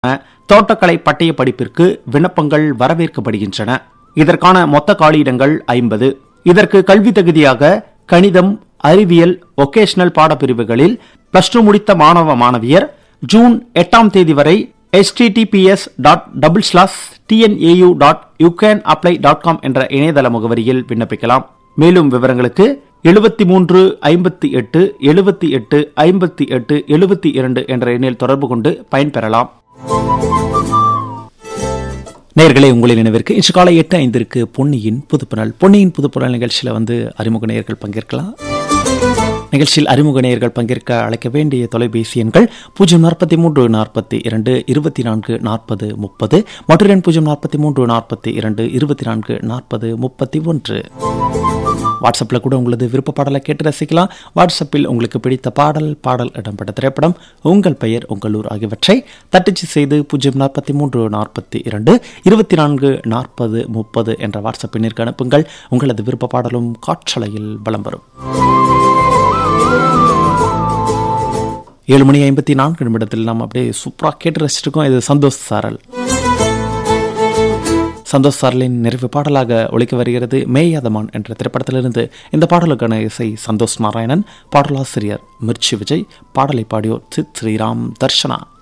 தோட்டக்கலை பட்டய படிப்பிற்கு விண்ணப்பங்கள் வரவேற்கப்படுகின்றன இதற்கான மொத்த காலியிடங்கள் ஐம்பது இதற்கு கல்வி தகுதியாக கணிதம் அறிவியல் ஒகேஷனல் பாடப்பிரிவுகளில் பிளஸ் டூ முடித்த மாணவ மாணவியர் ஜூன் எட்டாம் தேதி வரை https dot double slash TNAU dot you can apply dot com என்ற இணையதள முகவரியில் விண்ணப்பிக்கலாம் மேலும் விவரங்களுக்கு எழுபத்தி மூன்று ஐம்பத்தி எட்டு எழுபத்தி எட்டு ஐம்பத்தி எட்டு எழுபத்தி இரண்டு என்ற எண்ணில் தொடர்பு கொண்டு பயன்பெறலாம் நேயர்களே உங்களின் நினைவிற்கு இன்று காலை எட்டு ஐந்திற்கு பொன்னியின் புதுப்புணல் பொன்னியின் புதுப்புணல் நிகழ்ச்சியில் வந்து அறிமுக நேயர்கள் பங்கேற்கலாம் நிகழ்ச்சியில் அறிமுக நேயர்கள் பங்கேற்க அழைக்க வேண்டிய தொலைபேசி எண்கள் பூஜ்ஜியம் நாற்பத்தி மூன்று நாற்பத்தி இரண்டு இருபத்தி நான்கு நாற்பது முப்பது மற்றொரு எண் பூஜ்ஜியம் நாற்பத்தி மூன்று நாற்பத்தி இரண்டு இருபத்தி நான்கு நாற்பது முப்பத்தி ஒன்று வாட்ஸ்அப்பில் கூட உங்களது விருப்ப பாடலை கேட்டு ரசிக்கலாம் வாட்ஸ்அப்பில் உங்களுக்கு பிடித்த பாடல் பாடல் இடம்பெற்ற திரைப்படம் உங்கள் பெயர் உங்கள் ஊர் ஆகியவற்றை தட்டச்சு செய்து பூஜ்ஜியம் நாற்பத்தி மூன்று நாற்பத்தி இரண்டு இருபத்தி நான்கு நாற்பது முப்பது என்ற வாட்ஸ்அப் எண்ணிற்கு அனுப்புங்கள் உங்களது விருப்ப பாடலும் காற்றலையில் பலம் வரும் ஏழு மணி ஐம்பத்தி நான்கு நிமிடத்தில் நாம் அப்படியே சூப்பராக கேட்டு ரசிச்சிருக்கோம் இது சந்தோஷ் சாரல் சந்தோஷ் சாரலின் நிறைவு பாடலாக ஒழிக்க வருகிறது மேயாதமான் என்ற திரைப்படத்திலிருந்து இந்த பாடலுக்கான இசை சந்தோஷ் நாராயணன் பாடலாசிரியர் மிர்ச்சி விஜய் பாடலை பாடியோர் சித் ஸ்ரீராம் தர்ஷனா